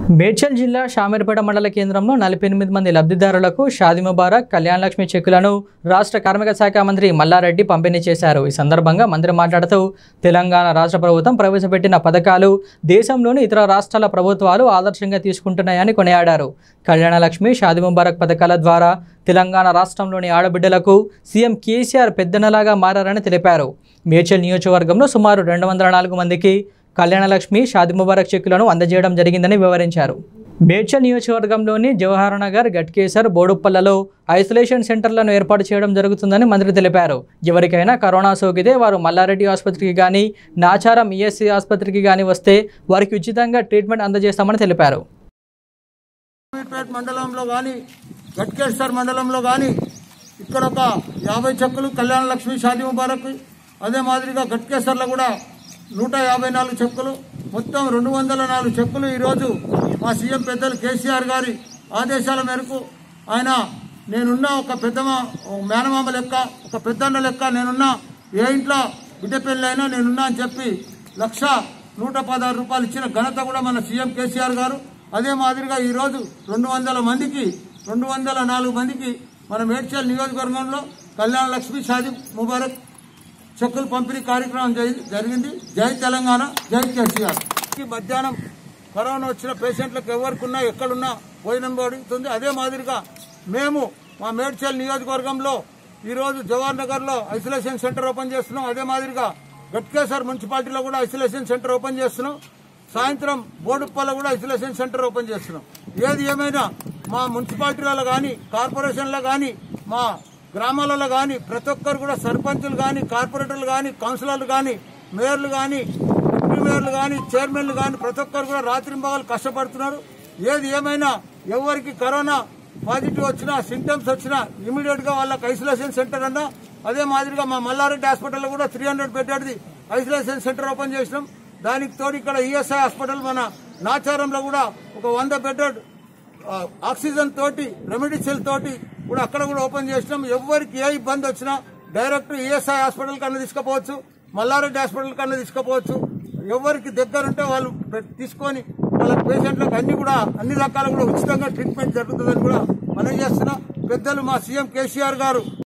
మేడ్చల్ జిల్లా షామీర్పేట మండల కేంద్రంలో నలభై ఎనిమిది మంది లబ్ధిదారులకు షాది ముబారక్ కళ్యాణ లక్ష్మి చెక్కులను రాష్ట్ర కార్మిక శాఖ మంత్రి మల్లారెడ్డి పంపిణీ చేశారు ఈ సందర్భంగా మంత్రి మాట్లాడుతూ తెలంగాణ రాష్ట్ర ప్రభుత్వం ప్రవేశపెట్టిన పథకాలు దేశంలోని ఇతర రాష్ట్రాల ప్రభుత్వాలు ఆదర్శంగా తీసుకుంటున్నాయని కొనియాడారు కళ్యాణ లక్ష్మి షాది ముబారక్ పథకాల ద్వారా తెలంగాణ రాష్ట్రంలోని ఆడబిడ్డలకు సీఎం కేసీఆర్ పెద్దనలాగా మారారని తెలిపారు మేడ్చల్ నియోజకవర్గంలో సుమారు రెండు వందల నాలుగు మందికి కళ్యాణలక్ష్మి షాది ముబారక్ చెక్కులను అందజేయడం జరిగిందని వివరించారు మేడ్చల్ నియోజకవర్గంలోని జవహర్ నగర్ గట్కేసర్ బోడుప్పలలో ఐసోలేషన్ సెంటర్లను ఏర్పాటు చేయడం జరుగుతుందని మంత్రి తెలిపారు ఎవరికైనా కరోనా సోకితే వారు మల్లారెడ్డి ఆసుపత్రికి కానీ నాచారం ఈఎస్సీ ఆసుపత్రికి కానీ వస్తే వారికి ఉచితంగా ట్రీట్మెంట్ అందజేస్తామని తెలిపారు అమీర్పేట్ మండలంలో కానీ గట్కేశ్వర్ మండలంలో కానీ ఇక్కడ ఒక యాభై చెక్కులు కళ్యాణ లక్ష్మి షాదీ ముబారక్ అదే మాదిరిగా గట్కేశ్వర్లో కూడా నూట యాభై నాలుగు చెక్కులు మొత్తం రెండు వందల నాలుగు చెక్కులు ఈరోజు మా సీఎం పెద్దలు కేసీఆర్ గారి ఆదేశాల మేరకు ఆయన నేనున్న ఒక పెద్ద మేనమామ లెక్క ఒక పెద్దన్న లెక్క నేనున్నా ఏ ఇంట్లో బిడ్డ పెళ్ళైనా నేనున్నా అని చెప్పి లక్ష నూట పదహారు రూపాయలు ఇచ్చిన ఘనత కూడా మన సీఎం కేసీఆర్ గారు అదే మాదిరిగా ఈరోజు రెండు వందల మందికి రెండు వందల నాలుగు మందికి మన మేడ్చల్ నియోజకవర్గంలో కళ్యాణ లక్ష్మి షాదీ ముబారక్ చెక్కులు పంపిణీ కార్యక్రమం జరి- జరిగింది జై తెలంగాణ జై కేసీఆర్ ఈ మధ్యాహ్నం కరోనా వచ్చిన పేషెంట్లకు ఎవరికున్నా ఎక్కడున్నా భోజనం పడుతుంది అదే మాదిరిగా మేము మా మేడ్చల్ నియోజకవర్గంలో ఈరోజు జవహర్ నగర్ లో ఐసోలేషన్ సెంటర్ ఓపెన్ చేస్తున్నాం అదే మాదిరిగా గట్కేసర్ మున్సిపాలిటీలో కూడా ఐసోలేషన్ సెంటర్ ఓపెన్ చేస్తున్నాం సాయంత్రం బోడుప్పల్లో కూడా ఐసోలేషన్ సెంటర్ ఓపెన్ చేస్తున్నాం ఏది ఏమైనా మా మున్సిపాలిటీలలో కానీ కార్పొరేషన్లో కానీ మా గ్రామాలలో కానీ ప్రతి ఒక్కరు కూడా సర్పంచులు కానీ కార్పొరేటర్లు కానీ కౌన్సిలర్లు కానీ మేయర్లు కానీ డిప్యూటీ మేయర్లు కానీ చైర్మన్లు కానీ ప్రతి ఒక్కరు కూడా రాత్రింబగలు కష్టపడుతున్నారు ఏది ఏమైనా ఎవరికి కరోనా పాజిటివ్ వచ్చినా సింటమ్స్ వచ్చినా ఇమీడియట్ గా వాళ్ళకి ఐసోలేషన్ సెంటర్ అన్నా అదే మాదిరిగా మా మల్లారెడ్డి హాస్పిటల్లో కూడా త్రీ హండ్రెడ్ బెడ్ది ఐసోలేషన్ సెంటర్ ఓపెన్ చేసినాం దానికి తోడు ఇక్కడ ఈఎస్ఐ హాస్పిటల్ మన నాచారంలో కూడా ఒక వంద బెడ్ ఆ, ఆక్సిజన్ తోటి రెమెడీ సెల్ తోటి కూడా అక్కడ కూడా ఓపెన్ చేసినాం ఎవరికి ఏ ఇబ్బంది వచ్చినా డైరెక్ట్ ఈఎస్ఐ హాస్పిటల్ కన్నా తీసుకుపోవచ్చు మల్లారెడ్డి హాస్పిటల్ కన్నా తీసుకుపోవచ్చు ఎవరికి దగ్గర ఉంటే వాళ్ళు పె- తీసుకొని వాళ్ళ పేషెంట్లకు అన్ని కూడా అన్ని రకాల కూడా ఉచితంగా ట్రీట్మెంట్ జరుగుతుందని కూడా మనం చేస్తున్నా పెద్దలు మా సీఎం కేసీఆర్ గారు